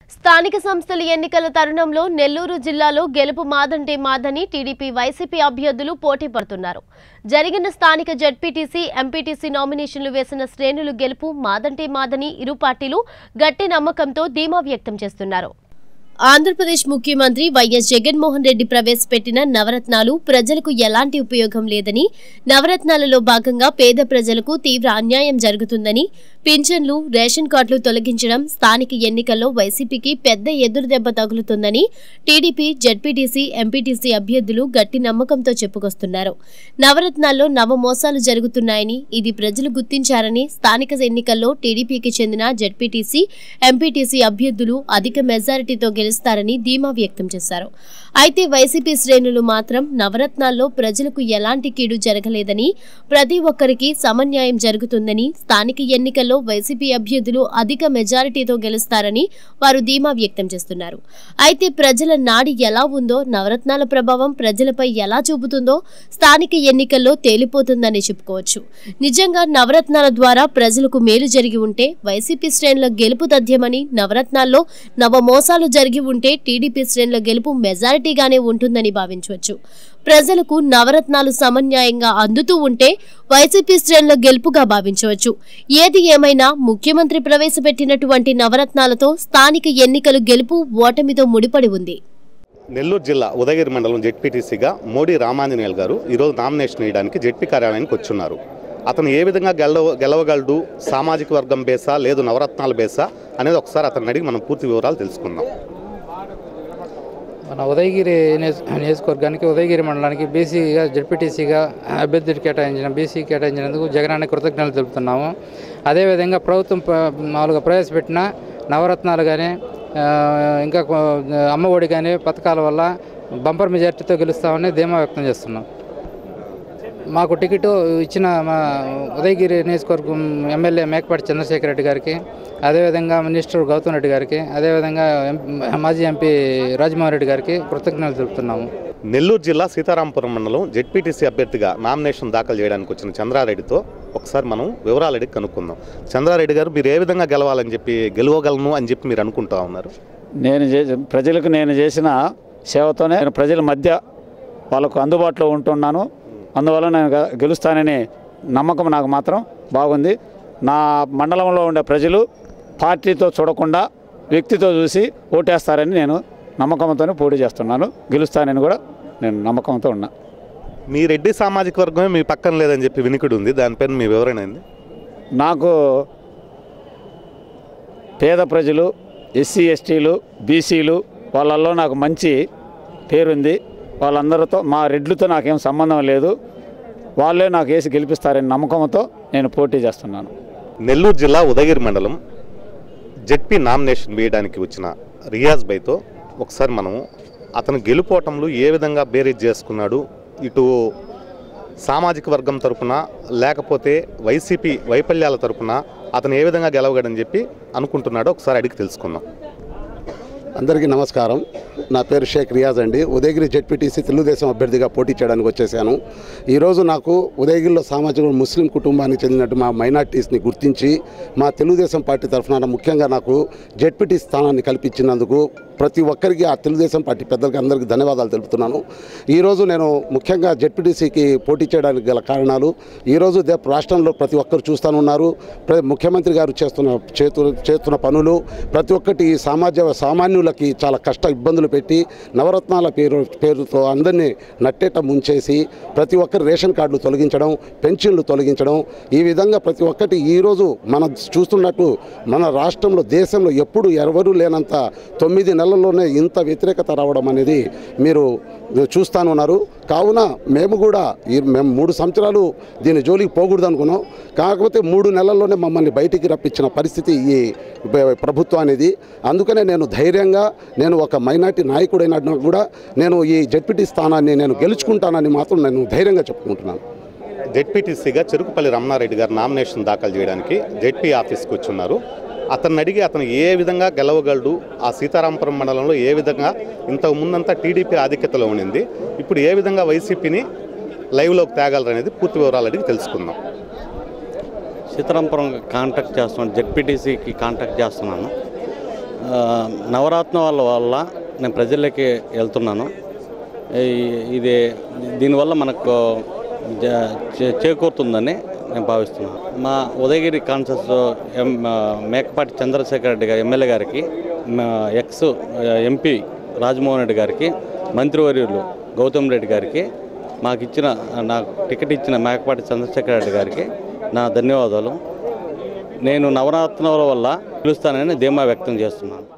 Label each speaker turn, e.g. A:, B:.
A: స్థానిక సంస్థల ఎన్నికల తరుణంలో నెల్లూరు జిల్లాలో గెలుపు మాదంటే మాదని టీడీపీ వైసీపీ అభ్యర్థులు పోటీ పడుతున్నారు జరిగిన స్థానిక జడ్పీటీసీ ఎంపీటీసీ నామినేషన్లు వేసిన శ్రేణులు గెలుపు మాదంటే మాదని ఇరు పార్టీలు గట్టి నమ్మకంతో ధీమా వ్యక్తం చేస్తున్నారు ఆంధ్రప్రదేశ్ ముఖ్యమంత్రి వైఎస్ జగన్మోహన్ రెడ్డి ప్రవేశపెట్టిన నవరత్నాలు ప్రజలకు ఎలాంటి ఉపయోగం లేదని నవరత్నాలలో భాగంగా పేద ప్రజలకు తీవ్ర అన్యాయం జరుగుతుందని పింఛన్లు రేషన్ కార్డులు తొలగించడం స్థానిక ఎన్నికల్లో వైసీపీకి పెద్ద ఎదురుదెబ్బ తగులుతుందని టీడీపీ జడ్పీటీసీ ఎంపీటీసీ అభ్యర్థులు గట్టి నమ్మకంతో చెప్పుకొస్తున్నారు నవరత్నాల్లో నవ మోసాలు జరుగుతున్నాయని ఇది ప్రజలు గుర్తించారని స్థానిక ఎన్నికల్లో టీడీపీకి చెందిన జడ్పీటీసీ ఎంపీటీసీ అభ్యర్థులు అధిక మెజారిటీతో గెలుస్తారని ధీమా వ్యక్తం చేశారు అయితే వైసీపీ శ్రేణులు మాత్రం నవరత్నాల్లో ప్రజలకు ఎలాంటి కీడు జరగలేదని ప్రతి ఒక్కరికి సమన్యాయం జరుగుతుందని స్థానిక ఎన్నికల్లో వైసీపీ అభ్యర్థులు అధిక మెజారిటీతో గెలుస్తారని వారు ధీమా వ్యక్తం చేస్తున్నారు అయితే ప్రజల నాడి ఎలా ఉందో నవరత్నాల ప్రభావం ప్రజలపై ఎలా చూపుతుందో స్థానిక ఎన్నికల్లో తేలిపోతుందని చెప్పుకోవచ్చు నిజంగా నవరత్నాల ద్వారా ప్రజలకు మేలు జరిగి ఉంటే వైసీపీ శ్రేణుల గెలుపు తథ్యమని నవరత్నాల్లో నవ మోసాలు జరిగి ఉంటే టీడీపీ శ్రేణుల గెలుపు మెజారిటీగానే ఉంటుందని భావించవచ్చు ప్రజలకు నవరత్నాలు సమన్యాయంగా అందుతూ ఉంటే వైసీపీ శ్రేణుల గెలుపుగా భావించవచ్చు ఏది ఏమైనా ముఖ్యమంత్రి ప్రవేశపెట్టినటువంటి నవరత్నాలతో స్థానిక ఎన్నికలు గెలుపు ఓటమితో ముడిపడి ఉంది
B: నెల్లూరు జిల్లా ఉదయగిరి మండలం జెడ్పీటీసీగా మోడీ రామాంజనేయులు గారు ఈరోజు నామినేషన్ వేయడానికి జెడ్పీ కార్యాలయానికి వచ్చున్నారు అతను ఏ విధంగా గెలవ గెలవగలడు సామాజిక వర్గం బేసా లేదు నవరత్నాల బేసా అనేది ఒకసారి అతన్ని అడిగి మనం పూర్తి వివరాలు తెలుసుకుందాం
C: మన ఉదయగిరి నియోజ- నియోజకవర్గానికి ఉదయగిరి మండలానికి బీసీగా జడ్పీటీసీగా అభ్యర్థులు కేటాయించిన బీసీ కేటాయించినందుకు జగనాన్ని కృతజ్ఞతలు తెలుపుతున్నాము అదేవిధంగా ప్రభుత్వం ప- మామూలుగా ప్రవేశపెట్టిన నవరత్నాలు కానీ ఇంకా కొ- అమ్మఒడి కానీ పథకాల వల్ల బంపర్ మెజార్టీతో గెలుస్తామని ధీమా వ్యక్తం చేస్తున్నాం మాకు టికెట్ ఇచ్చిన మా ఉదయగిరి నియోజకవర్గం ఎమ్మెల్యే మేకపాటి చంద్రశేఖర్ రెడ్డి గారికి అదేవిధంగా మినిస్టర్ గౌతమ్ రెడ్డి గారికి అదేవిధంగా ఎం- మాజీ ఎంపీ రాజమోహన్ రెడ్డి గారికి కృతజ్ఞతలు తెలుపుతున్నాము
B: నెల్లూరు జిల్లా సీతారాంపురం మండలం జెడ్పీటీసీ అభ్యర్థిగా నామినేషన్ దాఖలు చేయడానికి వచ్చిన చంద్రారెడ్డితో ఒకసారి మనం వివరాలు అడిగి కనుక్కుందాం చంద్రారెడ్డి గారు మీరు ఏ విధంగా గెలవాలని చెప్పి గెలవగలను అని చెప్పి మీరు అనుకుంటా ఉన్నారు
D: నేను చేసి ప్రజలకు నేను చేసిన సేవతోనే నేను ప్రజల మధ్య వాళ్ళకు అందుబాటులో ఉంటున్నాను అందువల్ల నేను గె- గెలుస్తాననే నమ్మకం నాకు మాత్రం బాగుంది నా మండలంలో ఉండే ప్రజలు పార్టీతో చూడకుండా వ్యక్తితో చూసి ఓటేస్తారని నేను నమ్మకంతోనే పోటీ చేస్తున్నాను గెలుస్తానని కూడా నేను నమ్మకంతో ఉన్నా
B: మీ రెడ్డి సామాజిక వర్గమే మీ పక్కన లేదని చెప్పి వినికిడి ఉంది దానిపైన మీ వివరణ ఏంది
D: నాకు పేద ప్రజలు ఎస్సీ ఎస్టీలు బీసీలు వాళ్ళల్లో నాకు మంచి పేరుంది వాళ్ళందరితో మా రెడ్లతో నాకేం సంబంధం లేదు వాళ్ళే నాకు వేసి గెలిపిస్తారని నమ్మకంతో నేను పోటీ చేస్తున్నాను
B: నెల్లూరు జిల్లా ఉదయగిరి మండలం జెడ్పీ నామినేషన్ వేయడానికి వచ్చిన రియాజ్ బైతో ఒకసారి మనం అతను గెలుపోవటంలో ఏ విధంగా బేరీజ్ చేసుకున్నాడు ఇటు సామాజిక వర్గం తరపున లేకపోతే వైసీపీ వైఫల్యాల తరపున అతను ఏ విధంగా గెలవగడని చెప్పి అనుకుంటున్నాడో ఒకసారి అడిగి తెలుసుకుందాం
E: అందరికీ నమస్కారం నా పేరు షేక్ రియాజ్ అండి ఉదయగిరి జెడ్పీటీసీ తెలుగుదేశం అభ్యర్థిగా పోటీ చేయడానికి వచ్చేసాను ఈరోజు నాకు ఉదయగిరిలో సామాజిక ముస్లిం కుటుంబానికి చెందినట్టు మా మైనార్టీస్ని గుర్తించి మా తెలుగుదేశం పార్టీ తరఫున ముఖ్యంగా నాకు జెడ్పీటీ స్థానాన్ని కల్పించినందుకు ప్రతి ఒక్కరికి ఆ తెలుగుదేశం పార్టీ పెద్దలకి అందరికీ ధన్యవాదాలు తెలుపుతున్నాను ఈరోజు నేను ముఖ్యంగా జెడ్పీటీసీకి పోటీ చేయడానికి గల కారణాలు ఈరోజు దే- రాష్ట్రంలో ప్రతి ఒక్కరు చూస్తూనే ఉన్నారు ప్ర- ముఖ్యమంత్రి గారు చేస్తున్న చేతు చేస్తున్న పనులు ప్రతి ఒక్కటి ఈ సమాజ సామాన్యులకి చాలా కష్ట ఇబ్బందులు పెట్టి నవరత్నాల పేరు పేరుతో అందరినీ నట్టేట ముంచేసి ప్రతి ఒక్కరి రేషన్ కార్డులు తొలగించడం పెన్షన్లు తొలగించడం ఈ విధంగా ప్రతి ఒక్కటి ఈరోజు మనం చూస్తున్నట్టు మన రాష్ట్రంలో దేశంలో ఎప్పుడు ఎవరు లేనంత తొమ్మిది నెలల్లోనే ఇంత వ్యతిరేకత రావడం అనేది మీరు చూస్తాను ఉన్నారు కావున మేము కూడా ఈ మేము మూడు సంవత్సరాలు దీని జోలికి పోకూడదు అనుకున్నాం కాకపోతే మూడు నెలల్లోనే మమ్మల్ని బయటికి రప్పించిన పరిస్థితి ఈ ప్ర- ప్రభుత్వం అనేది అందుకనే నేను ధైర్యంగా నేను ఒక మైనార్టీ నాయకుడైనా కూడా నేను ఈ జడ్పీటీ స్థానాన్ని నేను గెలుచుకుంటానని మాత్రం నేను ధైర్యంగా చెప్పుకుంటున్నాను
B: జెడ్పీటీసీగా చెరుకుపల్లి రమణారెడ్డి గారు నామినేషన్ దాఖలు చేయడానికి జెడ్పీ ఆఫీస్కి వచ్చున్నారు అతన్ని అడిగి అతను ఏ విధంగా గెలవగలడు ఆ సీతారాంపురం మండలంలో ఏ విధంగా ఇంతకు ముందంతా టీడీపీ ఆధిక్యతలో ఉండింది ఇప్పుడు ఏ విధంగా వైసీపీని లైవ్లోకి తేగలరు అనేది పూర్తి వివరాలు అడిగి తెలుసుకుందాం
F: సీతారాంపురం కాంటాక్ట్ చేస్తున్నాను జెడ్పీటీసీకి కాంటాక్ట్ చేస్తున్నాను ఆ, నవరత్నాల వల్ల నేను ప్రజల్లోకి వెళ్తున్నాను ఈ- ఇది దీనివల్ల మనకు జ- చే- చేకూరుతుందని నేను భావిస్తున్నాను మా ఉదయగిరి కాన్సెస్ ఎం ఆ, మేకపాటి చంద్రశేఖర్ రెడ్డి గారి ఎమ్మెల్యే గారికి మా ఎక్స్ ఎంపీ రాజమోహన్ రెడ్డి గారికి మంత్రివర్యులు గౌతమ్ రెడ్డి గారికి మాకు ఇచ్చిన నాకు టికెట్ ఇచ్చిన మేకపాటి చంద్రశేఖర్ రెడ్డి గారికి నా ధన్యవాదాలు నేను నవరత్నాల వల్ల పిలుస్తానని ధీమా వ్యక్తం చేస్తున్నాను